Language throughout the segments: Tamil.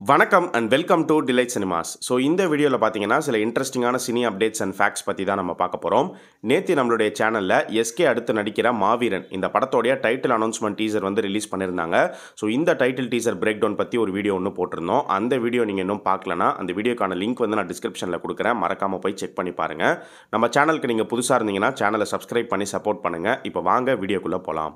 வணக்கம் and welcome to Delight Cinemas so இந்த வீடியோவில் பார்த்தீங்கன்னா சில இன்ட்ரெஸ்டிங்கான சினி அப்டேட்ஸ் அண்ட் ஃபேக்ட்ஸ் பற்றி தான் நம்ம பார்க்க போகிறோம் நேற்று நம்மளுடைய சேனலில் எஸ்கே அடுத்து நடிக்கிற மாவீரன் இந்த படத்தோடைய டைட்டில் அனௌன்ஸ்மெண்ட் டீசர் வந்து ரிலீஸ் பண்ணியிருந்தாங்க ஸோ இந்த டைட்டில் டீசர் பிரேக் டவுன் பற்றி ஒரு வீடியோ ஒன்று போட்டிருந்தோம் அந்த வீடியோ நீங்கள் இன்னும் பார்க்கலனா அந்த வீடியோக்கான லிங்க் வந்து நான் டிஸ்கிரிப்ஷனில் கொடுக்குறேன் மறக்காமல் போய் செக் பண்ணி பாருங்கள் நம்ம சேனலுக்கு நீங்கள் புதுசாக இருந்தீங்கன்னா சேனலை சப்ஸ்கிரைப் பண்ணி சப்போர்ட் பண்ணுங்கள் இப்போ வாங்க வீடியோக்குள்ளே போகலாம்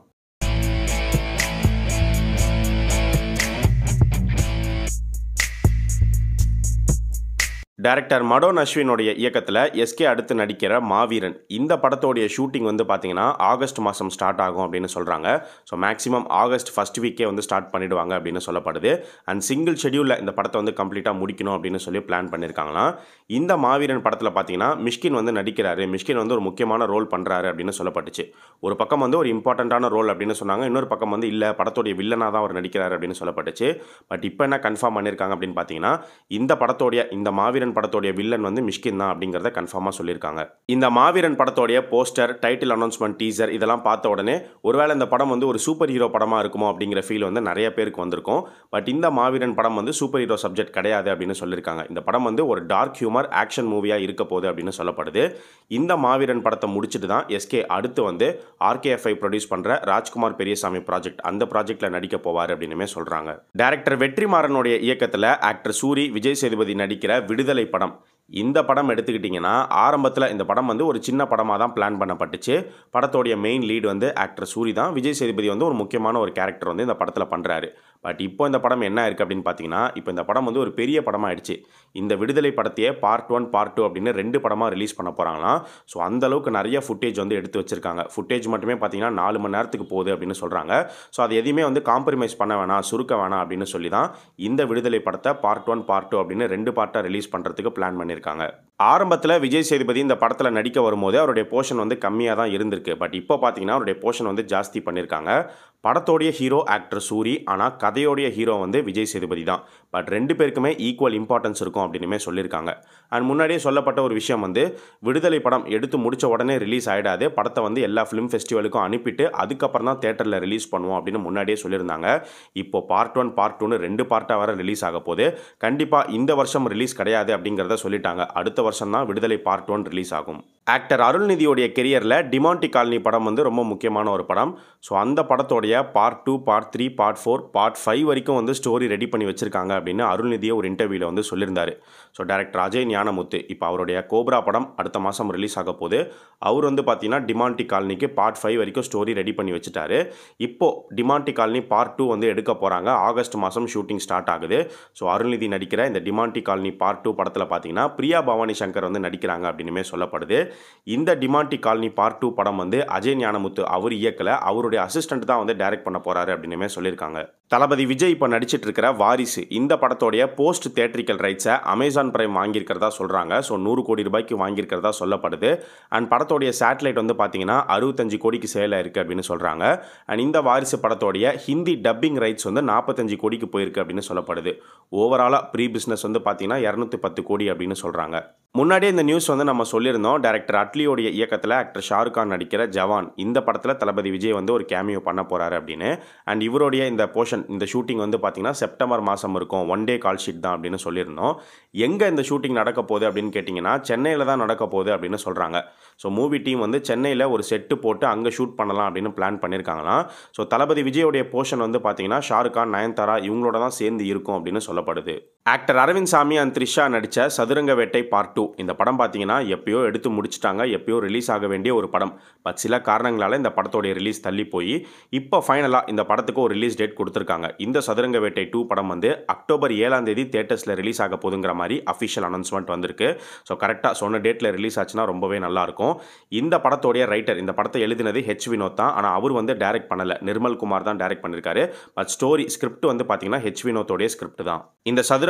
டைரக்டர் மடோன் அஸ்வினுடைய இயக்கத்தில் எஸ்கே அடுத்து நடிக்கிற மாவீரன் இந்த படத்தோடைய ஷூட்டிங் வந்து பார்த்தீங்கன்னா ஆகஸ்ட் மாதம் ஸ்டார்ட் ஆகும் அப்படின்னு சொல்கிறாங்க ஸோ மேக்ஸிமம் ஆகஸ்ட் ஃபஸ்ட் வீக்கே வந்து ஸ்டார்ட் பண்ணிடுவாங்க அப்படின்னு சொல்லப்படுது அண்ட் சிங்கிள் ஷெடியூலில் இந்த படத்தை வந்து கம்ப்ளீட்டாக முடிக்கணும் அப்படின்னு சொல்லி பிளான் பண்ணியிருக்காங்களாம் இந்த மாவீரன் படத்தில் பார்த்தீங்கன்னா மிஷ்கின் வந்து நடிக்கிறாரு மிஷ்கின் வந்து ஒரு முக்கியமான ரோல் பண்ணுறாரு அப்படின்னு சொல்லப்பட்டுச்சு ஒரு பக்கம் வந்து ஒரு இம்பார்ட்டண்ட்டான ரோல் அப்படின்னு சொன்னாங்க இன்னொரு பக்கம் வந்து இல்லை படத்தோடைய வில்லனாக தான் அவர் நடிக்கிறாரு அப்படின்னு சொல்லப்பட்டுச்சு பட் இப்போ என்ன கன்ஃபார்ம் பண்ணியிருக்காங்க அப்படின்னு பார்த்தீங்கன்னா இந்த படத்தோடைய இந்த மாவீரன் படத்தோடைய வில்லன் வந்து மிஷ்கின் தான் அப்படிங்கிறத கன்ஃபார்மாக சொல்லியிருக்காங்க இந்த மாவீரன் படத்தோடைய போஸ்டர் டைட்டில் அனௌன்ஸ்மெண்ட் டீசர் இதெல்லாம் பார்த்த உடனே ஒருவேளை இந்த படம் வந்து ஒரு சூப்பர் ஹீரோ படமாக இருக்குமோ அப்படிங்கிற ஃபீல் வந்து நிறைய பேருக்கு வந்திருக்கும் பட் இந்த மாவீரன் படம் வந்து சூப்பர் ஹீரோ சப்ஜெக்ட் கிடையாது அப்படின்னு சொல்லியிருக்காங்க இந்த படம் வந்து ஒரு டார்க் ஹியூமர் ஆக்ஷன் மூவியாக இருக்க போகுது அப்படின்னு சொல்லப்படுது இந்த மாவீரன் படத்தை முடிச்சுட்டு தான் எஸ்கே அடுத்து வந்து ஆர்கேஎஃப்ஐ ப்ரொடியூஸ் பண்ணுற ராஜ்குமார் பெரியசாமி ப்ராஜெக்ட் அந்த ப்ராஜெக்ட்டில் நடிக்க போவார் அப்படின்னுமே சொல்கிறாங்க டேரக்டர் வெற்றிமாறனுடைய இயக்கத்தில் ஆக்டர் சூரி விஜய் சேதுபதி நடிக்கிற விடுதலை படம் இந்த படம் எடுத்துக்கிட்டிங்கன்னா ஆரம்பத்தில் இந்த படம் வந்து ஒரு சின்ன படமாக தான் பிளான் பண்ணப்பட்டுச்சு படத்தோடைய மெயின் லீட் வந்து ஆக்டர் சூரி தான் விஜய் சேதுபதி வந்து ஒரு முக்கியமான ஒரு கேரக்டர் வந்து இந்த படத்தில் பண்ணுறாரு பட் இப்போ இந்த படம் என்ன இருக்குது அப்படின்னு பார்த்தீங்கன்னா இப்போ இந்த படம் வந்து ஒரு பெரிய படமாகிடுச்சு இந்த விடுதலை படத்தையே பார்ட் ஒன் பார்ட் டூ அப்படின்னு ரெண்டு படமாக ரிலீஸ் பண்ண போகிறாங்களாம் ஸோ அந்த அளவுக்கு நிறைய ஃபுட்டேஜ் வந்து எடுத்து வச்சிருக்காங்க ஃபுட்டேஜ் மட்டுமே பார்த்தீங்கன்னா நாலு மணி நேரத்துக்கு போகுது அப்படின்னு சொல்கிறாங்க ஸோ அது எதையுமே வந்து காம்ப்ரமைஸ் பண்ண வேணாம் சுருக்க வேணாம் அப்படின்னு சொல்லி தான் இந்த விடுதலை படத்தை பார்ட் ஒன் பார்ட் டூ அப்படின்னு ரெண்டு பார்ட்டாக ரிலீஸ் பண்ணுறதுக்கு பிளான் பண்ணியிருக்காங்க ஆரம்பத்தில் விஜய் சேதுபதி இந்த படத்தில் நடிக்க வரும்போது அவருடைய போர்ஷன் வந்து கம்மியாக தான் இருந்திருக்கு பட் இப்போ பார்த்தீங்கன்னா அவருடைய போர்ஷன் வந்து ஜாஸ்தி பண்ணியிருக்காங்க படத்தோடைய ஹீரோ ஆக்டர் சூரி ஆனால் கதையோடைய ஹீரோ வந்து விஜய் சேதுபதி தான் பட் ரெண்டு பேருக்குமே ஈக்குவல் இம்பார்ட்டன்ஸ் இருக்கும் அப்படின்னுமே சொல்லியிருக்காங்க அண்ட் முன்னாடியே சொல்லப்பட்ட ஒரு விஷயம் வந்து விடுதலை படம் எடுத்து முடித்த உடனே ரிலீஸ் ஆகிடாது படத்தை வந்து எல்லா ஃபிலிம் ஃபெஸ்டிவலுக்கும் அனுப்பிட்டு அதுக்கப்புறம் தான் தேட்டரில் ரிலீஸ் பண்ணுவோம் அப்படின்னு முன்னாடியே சொல்லியிருந்தாங்க இப்போ பார்ட் ஒன் பார்ட் டூன்னு ரெண்டு பார்ட்டாக வர ரிலீஸ் ஆக போது கண்டிப்பாக இந்த வருஷம் ரிலீஸ் கிடையாது அப்படிங்கிறத சொல்லிட்டாங்க அடுத்த வருஷம் தான் விடுதலை பார்ட் ஒன் ரிலீஸ் ஆகும் ஆக்டர் அருள்நிதியோடைய கெரியரில் டிமாண்டி காலனி படம் வந்து ரொம்ப முக்கியமான ஒரு படம் ஸோ அந்த படத்தோடைய part two part three part four part five வரைக்கும் வந்து ஸ்டோரி ரெடி பண்ணி வச்சிருக்காங்க அப்படின்னு அருள்நிதியை ஒரு இன்டர்வியூவில் வந்து சொல்லியிருந்தாரு ஸோ டேரக்டர் அஜய் ஞானமுத்து இப்போ அவருடைய கோப்ரா படம் அடுத்த மாதம் ரிலீஸ் ஆக போது அவர் வந்து பார்த்தீங்கன்னா டிமாண்டி காலனிக்கு பார்ட் ஃபைவ் வரைக்கும் ஸ்டோரி ரெடி பண்ணி வச்சுட்டாரு இப்போ டிமாண்டி காலனி பார்ட் டூ வந்து எடுக்க போகிறாங்க ஆகஸ்ட் மாதம் ஷூட்டிங் ஸ்டார்ட் ஆகுது ஸோ அருள்நிதி நடிக்கிற இந்த டிமாண்டி காலனி பார்ட் டூ படத்தில் பார்த்தீங்கன்னா பிரியா பவானி சங்கர் வந்து நடிக்கிறாங்க அப்படின்னுமே சொல்லப்படுது இந்த டிமாண்டி காலனி பார்ட் டூ படம் வந்து அஜய் ஞானமுத்து அவர் இயக்கல அவருடைய அசிஸ்டன்ட் தான் வந்து டைரக்ட் பண்ண போறாரு அப்படின்னுமே சொல்லியிருக்காங்க தளபதி விஜய் இப்போ நடிச்சிட்டு இருக்கிற வாரிசு இந்த படத்தோடைய போஸ்ட் தேட்ரிக்கல் ரைட்ஸை அமேசான் பிரைம் வாங்கியிருக்கிறதா சொல்கிறாங்க ஸோ நூறு கோடி ரூபாய்க்கு வாங்கியிருக்கிறதா சொல்லப்படுது அண்ட் படத்தோடைய சேட்டலைட் வந்து பார்த்தீங்கன்னா அறுபத்தஞ்சு கோடிக்கு சேலாக இருக்குது அப்படின்னு சொல்கிறாங்க அண்ட் இந்த வாரிசு படத்தோடைய ஹிந்தி டப்பிங் ரைட்ஸ் வந்து நாற்பத்தஞ்சு கோடிக்கு போயிருக்கு அப்படின்னு சொல்லப்படுது ஓவராலாக ப்ரீ பிஸ்னஸ் வந்து பார்த்தீங்கன்னா இரநூத்தி பத்து கோடி அப்படின்னு சொல்கிறாங்க முன்னாடியே இந்த நியூஸ் வந்து நம்ம சொல்லியிருந்தோம் டேரக்டர் அட்லியோடைய இயக்கத்தில் ஆக்டர் ஷாருக் கான் நடிக்கிற ஜவான் இந்த படத்தில் தளபதி விஜய் வந்து ஒரு கேமியோ பண்ண போகிறாரு அப்படின்னு அண்ட் இவருடைய இந்த போர்ஷன் இந்த ஷூட்டிங் வந்து பார்த்தீங்கன்னா செப்டம்பர் மாதம் இருக்கும் ஒன் டே கால் ஷீட் தான் அப்படின்னு சொல்லியிருந்தோம் எங்கே இந்த ஷூட்டிங் நடக்க போகுது அப்படின்னு கேட்டிங்கன்னா சென்னையில் தான் நடக்க போகுது அப்படின்னு சொல்கிறாங்க ஸோ மூவி டீம் வந்து சென்னையில் ஒரு செட்டு போட்டு அங்கே ஷூட் பண்ணலாம் அப்படின்னு பிளான் பண்ணியிருக்காங்களாம் ஸோ தளபதி விஜயோடைய போர்ஷன் வந்து பார்த்தீங்கன்னா ஷாருக் கான் நயன்தாரா இவங்களோட தான் சேர்ந்து இருக்கும் அப்படின்னு சொல்லப்படுது ஆக்டர் அரவிந்த் சாமி அண்ட் த்ரிஷா நடித்த சதுரங்க வேட்டை பார்ட் டூ இந்த படம் பார்த்தீங்கன்னா எப்பயோ எடுத்து முடிச்சிட்டாங்க எப்பயோ ரிலீஸ் ஆக வேண்டிய ஒரு படம் பட் சில காரணங்களால் இந்த படத்தோடைய ரிலீஸ் தள்ளி போய் இப்போ ஃபைனலாக இந்த படத்துக்கு ஒரு ரிலீஸ் டேட் கொடுத்துருக்காங்க இந்த சதுரங்க வேட்டை டூ படம் வந்து அக்டோபர் ஏழாம் தேதி தேட்டர்ஸில் ரிலீஸ் ஆக போதுங்கிற மாதிரி அஃபிஷியல் அனௌன்ஸ்மெண்ட் வந்திருக்கு ஸோ கரெக்டாக சொன்ன டேட்டில் ரிலீஸ் ஆச்சுன்னா ரொம்பவே நல்லாயிருக்கும் இந்த படத்தோடைய ரைட்டர் இந்த படத்தை எழுதினது ஹெச் வினோத் தான் ஆனால் அவர் வந்து டைரக்ட் பண்ணலை நிர்மல் குமார் தான் டைரக்ட் பண்ணியிருக்காரு பட் ஸ்டோரி ஸ்கிரிப்ட் வந்து பார்த்தீங்கன்னா ஹெச் வினோத்தோடைய ஸ்கிரிப்ட் தான் இந்த சதுரங்க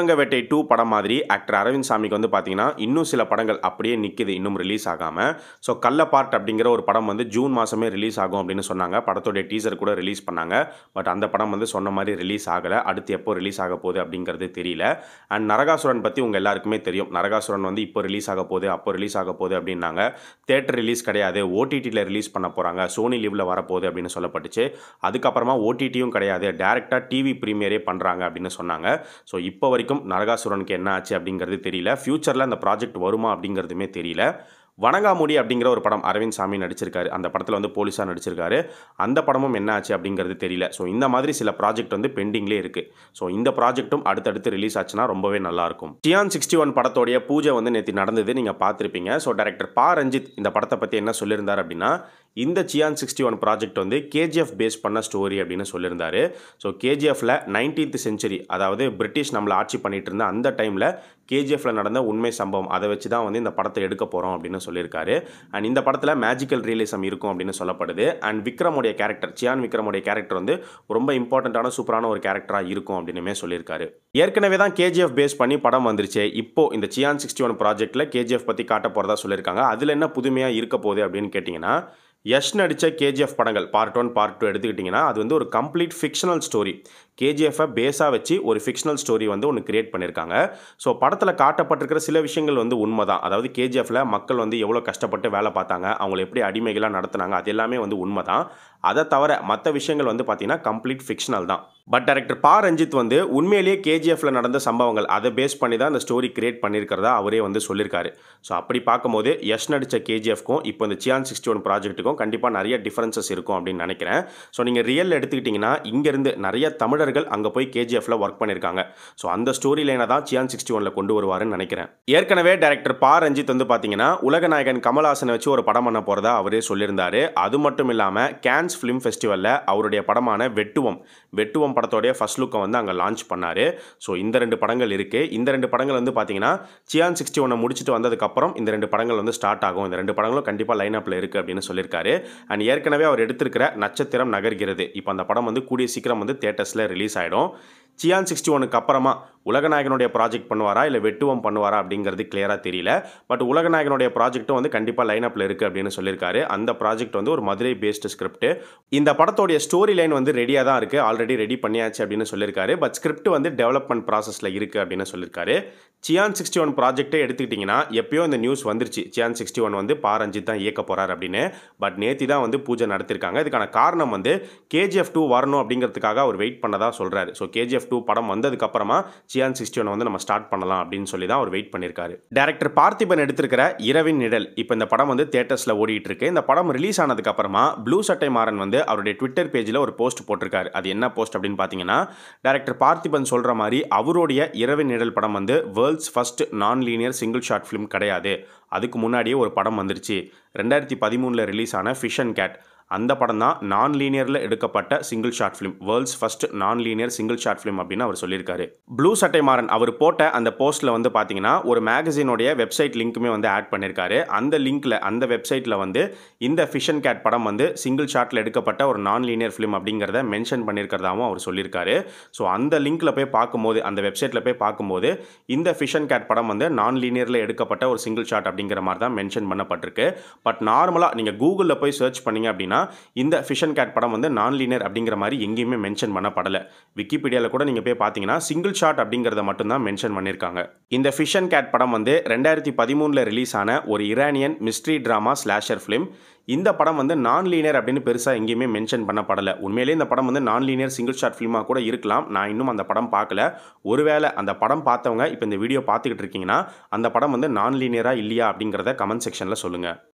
அந்தரங்க வேட்டை டூ படம் மாதிரி ஆக்டர் அரவிந்த் சாமிக்கு வந்து பார்த்தீங்கன்னா இன்னும் சில படங்கள் அப்படியே நிற்கிது இன்னும் ரிலீஸ் ஆகாமல் ஸோ கள்ள பார்ட் அப்படிங்கிற ஒரு படம் வந்து ஜூன் மாதமே ரிலீஸ் ஆகும் அப்படின்னு சொன்னாங்க படத்தோடைய டீசர் கூட ரிலீஸ் பண்ணாங்க பட் அந்த படம் வந்து சொன்ன மாதிரி ரிலீஸ் ஆகலை அடுத்து எப்போ ரிலீஸ் ஆக போகுது அப்படிங்கிறது தெரியல அண்ட் நரகாசுரன் பற்றி உங்கள் எல்லாருக்குமே தெரியும் நரகாசுரன் வந்து இப்போ ரிலீஸ் ஆக போகுது அப்போ ரிலீஸ் ஆக போகுது அப்படின்னாங்க தேட்டர் ரிலீஸ் கிடையாது ஓடிடியில் ரிலீஸ் பண்ண போகிறாங்க சோனி லிவ்வில் வரப்போகுது அப்படின்னு சொல்லப்பட்டுச்சு அதுக்கப்புறமா ஓடிடியும் கிடையாது டேரெக்டாக டிவி ப்ரீமியரே பண்ணுறாங்க அப்படின்னு சொன்னாங்க ஸோ இப்போ வரைக்கும் நரகாசுரனுக்கு என்ன ஆச்சு அப்படிங்கிறது தெரியல ஃப்யூச்சரில் அந்த ப்ராஜெக்ட் வருமா அப்படிங்கிறதுமே தெரியல வணங்காமுடி அப்படிங்கிற ஒரு படம் அரவிந்த் சாமி நடிச்சிருக்காரு அந்த படத்தில் வந்து போலீஸாக நடிச்சிருக்காரு அந்த படமும் என்ன ஆச்சு அப்படிங்கிறது தெரியல ஸோ இந்த மாதிரி சில ப்ராஜெக்ட் வந்து பெண்டிங்லேயே இருக்குது ஸோ இந்த ப்ராஜெக்ட்டும் அடுத்தடுத்து ரிலீஸ் ஆச்சுன்னா ரொம்பவே நல்லாயிருக்கும் சியான் சிக்ஸ்டி ஒன் படத்தோடைய பூஜை வந்து நேற்று நடந்தது நீங்கள் பார்த்துருப்பீங்க ஸோ டேரக்டர் பா ரஞ்சித் இந்த படத்தை பற்றி என்ன சொல்லியிருந்தார் அப்படின்னா இந்த சியான் சிக்ஸ்டி ஒன் ப்ராஜெக்ட் வந்து கேஜிஎஃப் பேஸ் பண்ண ஸ்டோரி அப்படின்னு சொல்லியிருந்தாரு ஸோ கேஜிஎஃப்ல நைன்டீன்த் செஞ்சுரி அதாவது பிரிட்டிஷ் நம்மளை ஆட்சி பண்ணிட்டு இருந்த அந்த டைமில் கேஜிஎஃப்ல நடந்த உண்மை சம்பவம் அதை வச்சு தான் வந்து இந்த படத்தை எடுக்க போகிறோம் அப்படின்னு சொல்லியிருக்காரு அண்ட் இந்த படத்தில் மேஜிக்கல் ரியலிசம் இருக்கும் அப்படின்னு சொல்லப்படுது அண்ட் விக்ரமுடைய கேரக்டர் சியான் விக்ரமுடைய கேரக்டர் வந்து ரொம்ப இம்பார்ட்டண்ட்டான சூப்பரான ஒரு கேரக்டராக இருக்கும் அப்படின்னுமே சொல்லியிருக்காரு ஏற்கனவே தான் கேஜிஎஃப் பேஸ் பண்ணி படம் வந்துருச்சு இப்போ இந்த சியான் சிக்ஸ்டி ஒன் ப்ராஜெக்ட்டில் கேஜிஎஃப் பற்றி காட்ட போகிறதா சொல்லியிருக்காங்க அதில் என்ன புதுமையாக இருக்க போகுது அப்படின்னு கேட்டிங்கன்னா யஷ் நடித்த கேஜிஎஃப் படங்கள் பார்ட் ஒன் பார்ட் டூ எடுத்துக்கிட்டிங்கன்னா அது வந்து ஒரு கம்ப்ளீட் ஃபிக்ஷனல் ஸ்டோரி கேஜிஎஃப்பை பேஸாக வச்சு ஒரு ஃபிக்ஷனல் ஸ்டோரி வந்து ஒன்று கிரியேட் பண்ணியிருக்காங்க ஸோ படத்தில் காட்டப்பட்டிருக்கிற சில விஷயங்கள் வந்து உண்மை தான் அதாவது கேஜிஎஃப்ல மக்கள் வந்து எவ்வளோ கஷ்டப்பட்டு வேலை பார்த்தாங்க அவங்கள எப்படி அடிமைகளாக நடத்துனாங்க அது எல்லாமே வந்து உண்மை தான் அதை தவிர மற்ற விஷயங்கள் வந்து பார்த்தீங்கன்னா கம்ப்ளீட் ஃபிக்ஷனல் தான் பட் டேரக்டர் பா ரஞ்சித் வந்து உண்மையிலேயே கேஜிஎஃப்ல நடந்த சம்பவங்கள் அதை பேஸ் பண்ணி தான் அந்த ஸ்டோரி கிரியேட் பண்ணியிருக்கிறதா அவரே வந்து சொல்லியிருக்காரு ஸோ அப்படி பார்க்கும்போது யஷ் நடித்த கேஜிஎஃப்க்கும் இப்போ இந்த சியான் சிக்ஸ்டி ஒன் ப்ராஜெக்ட்டுக்கும் கண்டிப்பாக நிறைய டிஃபரன்சஸ் இருக்கும் அப்படின்னு நினைக்கிறேன் ஸோ நீங்கள் ரியல் எடுத்துக்கிட்டிங்கன்னா இங்கேருந்து நிறைய தமிழர்கள் அங்கே போய் கேஜிஎஃப்ல ஒர்க் பண்ணியிருக்காங்க ஸோ அந்த ஸ்டோரி லைனை தான் சியான் சிக்ஸ்டி ஒனில் கொண்டு வருவாருன்னு நினைக்கிறேன் ஏற்கனவே டேரக்டர் பா ரஞ்சித் வந்து பார்த்தீங்கன்னா உலகநாயகன் கமல்ஹாசனை வச்சு ஒரு படம் பண்ண போகிறதா அவரே சொல்லியிருந்தாரு அது மட்டும் இல்லாமல் கேன்ஸ் ஃபிலிம் ஃபெஸ்டிவலில் அவருடைய படமான வெட்டுவம் வெட்டுவம் படத்தோடைய ஃபர்ஸ்ட் லுக்கை வந்து அங்கே லான்ச் பண்ணார் ஸோ இந்த ரெண்டு படங்கள் இருக்குது இந்த ரெண்டு படங்கள் வந்து பார்த்தீங்கன்னா சியான் சிக்ஸ்டி ஒன்னை முடிச்சுட்டு வந்ததுக்கப்புறம் இந்த ரெண்டு படங்கள் வந்து ஸ்டார்ட் ஆகும் இந்த ரெண்டு படங்களும் கண்டிப்பாக லைன் அப்பில் இருக்குது அப்படின்னு சொல்லியிருக்காரு அண்ட் ஏற்கனவே அவர் எடுத்திருக்கிற நட்சத்திரம் நகர்கிறது இப்போ அந்த படம் வந்து கூடிய சீக்கிரம் வந்து தேட்டர்ஸில் ரிலீஸ் ஆகிடும் சியான் சிக்ஸ்டி ஒனுக்கு அப்புறமா உலகநாயகனுடைய ப்ராஜெக்ட் பண்ணுவாரா இல்லை வெட்டுவம் பண்ணுவாரா அப்படிங்கிறது கிளியராக தெரியல பட் உலகநாயகனுடைய ப்ராஜெக்ட்டும் வந்து கண்டிப்பாக லைன் அப்பில் இருக்குது அப்படின்னு சொல்லியிருக்காரு அந்த ப்ராஜெக்ட் வந்து ஒரு மதுரை பேஸ்டு ஸ்கிரிப்ட் இந்த படத்தோடைய ஸ்டோரி லைன் வந்து ரெடியாக தான் இருக்குது ஆல்ரெடி ரெடி பண்ணியாச்சு அப்படின்னு சொல்லியிருக்காரு பட் ஸ்கிரிப்ட் வந்து டெவலப்மெண்ட் ப்ராசஸில் இருக்குது அப்படின்னு சொல்லியிருக்காரு சியான் சிக்ஸ்டி ஒன் ப்ராஜெக்ட்டே எடுத்துக்கிட்டிங்கன்னா எப்பயோ இந்த நியூஸ் வந்துருச்சு சியான் சிக்ஸ்டி ஒன் வந்து பாரஞ்சித் தான் இயக்க போகிறார் அப்படின்னு பட் நேத்தி தான் வந்து பூஜை நடத்திருக்காங்க இதுக்கான காரணம் வந்து கேஜிஎஃப் டூ வரணும் அப்படிங்கிறதுக்காக அவர் வெயிட் பண்ணதா சொல்கிறாரு ஸோ கேஜிஎஃப் டூ படம் வந்ததுக்கப்புறமா சியான் சிக்ஸ்டி ஒன் வந்து நம்ம ஸ்டார்ட் பண்ணலாம் அப்படின்னு சொல்லி தான் அவர் வெயிட் பண்ணியிருக்காரு டேரக்டர் பார்த்திபன் எடுத்திருக்கிற இரவின் நிழல் இப்போ இந்த படம் வந்து தேட்டர்ஸில் ஓடிட்டு இருக்கு இந்த படம் ரிலீஸ் ஆனதுக்கப்புறமா ப்ளூ சட்டை மாறன் வந்து அவருடைய ட்விட்டர் பேஜில் ஒரு போஸ்ட் போட்டிருக்காரு அது என்ன போஸ்ட் அப்படின்னு பார்த்தீங்கன்னா டேரக்டர் பார்த்திபன் சொல்கிற மாதிரி அவருடைய இரவின் நிழல் படம் வந்து world's first non linear single shot film கிடையாது அதுக்கு முன்னாடியே ஒரு படம் வந்துருச்சு ரெண்டாயிரத்தி பதிமூணில் ரிலீஸ் ஆன ஃபிஷ் அண்ட் கேட் அந்த படம் தான் நான் லீனியரில் எடுக்கப்பட்ட single short film world's first non linear single short film அப்படின்னு அவர் சொல்லியிருக்காரு ப்ளூ சட்டை மாறன் அவர் போட்ட அந்த போஸ்ட்டில் வந்து பார்த்தீங்கன்னா ஒரு மேகசினோடைய வெப்சைட் லிங்க்குமே வந்து ஆட் பண்ணியிருக்காரு அந்த லிங்க்கில் அந்த வெப்சைட்டில் வந்து இந்த ஃபிஷன் கேட் படம் வந்து சிங்கிள் ஷாட்டில் எடுக்கப்பட்ட ஒரு நான் லீனியர் ஃபிலிம் அப்படிங்கிறத மென்ஷன் பண்ணியிருக்கிறதாவும் அவர் சொல்லியிருக்காரு ஸோ அந்த லிங்க்கில் போய் பார்க்கும்போது அந்த வெப்சைட்டில் போய் பார்க்கும்போது இந்த ஃபிஷன் கேட் படம் வந்து நான் லீனியரில் எடுக்கப்பட்ட ஒரு சிங்கிள் ஷாட் அப்படிங்கிற மாதிரி தான் மென்ஷன் பண்ணப்பட்டிருக்கு பட் நார்மலாக நீங்கள் கூகுளில் போய் சர்ச் பண்ணீங்க அப்படின்னா இந்த ஃபிஷன் கேட் படம் வந்து நான் லீனியர் அப்படிங்கிற மாதிரி எங்கேயுமே மென்ஷன் பண்ணப்படலை விக்கிபீடியாவில் கூட நீங்கள் போய் பார்த்தீங்கன்னா சிங்கிள் ஷாட் அப்படிங்கிறத மட்டும்தான் மென்ஷன் பண்ணியிருக்காங்க இந்த ஃபிஷன் கேட் படம் வந்து ரெண்டாயிரத்தி பதிமூணில் ரிலீஸ் ஆன ஒரு Iranian mystery drama slasher film இந்த படம் வந்து நான் லீனியர் அப்படின்னு பெருசாக எங்கேயுமே மென்ஷன் பண்ணப்படலை உண்மையிலேயே இந்த படம் வந்து நான் லீனியர் சிங்கிள் ஷாட் ஃபிலிமாக கூட இருக்கலாம் நான் இன்னும் அந்த படம் பார்க்கல ஒருவேளை அந்த படம் பார்த்தவங்க இப்போ இந்த வீடியோ பார்த்துக்கிட்டு இருக்கீங்கன்னா அந்த படம் வந்து நான் லீனியராக இல்லையா அப்படிங்கிறத கமெண்ட் செக்ஷனில் சொல்லுங்கள்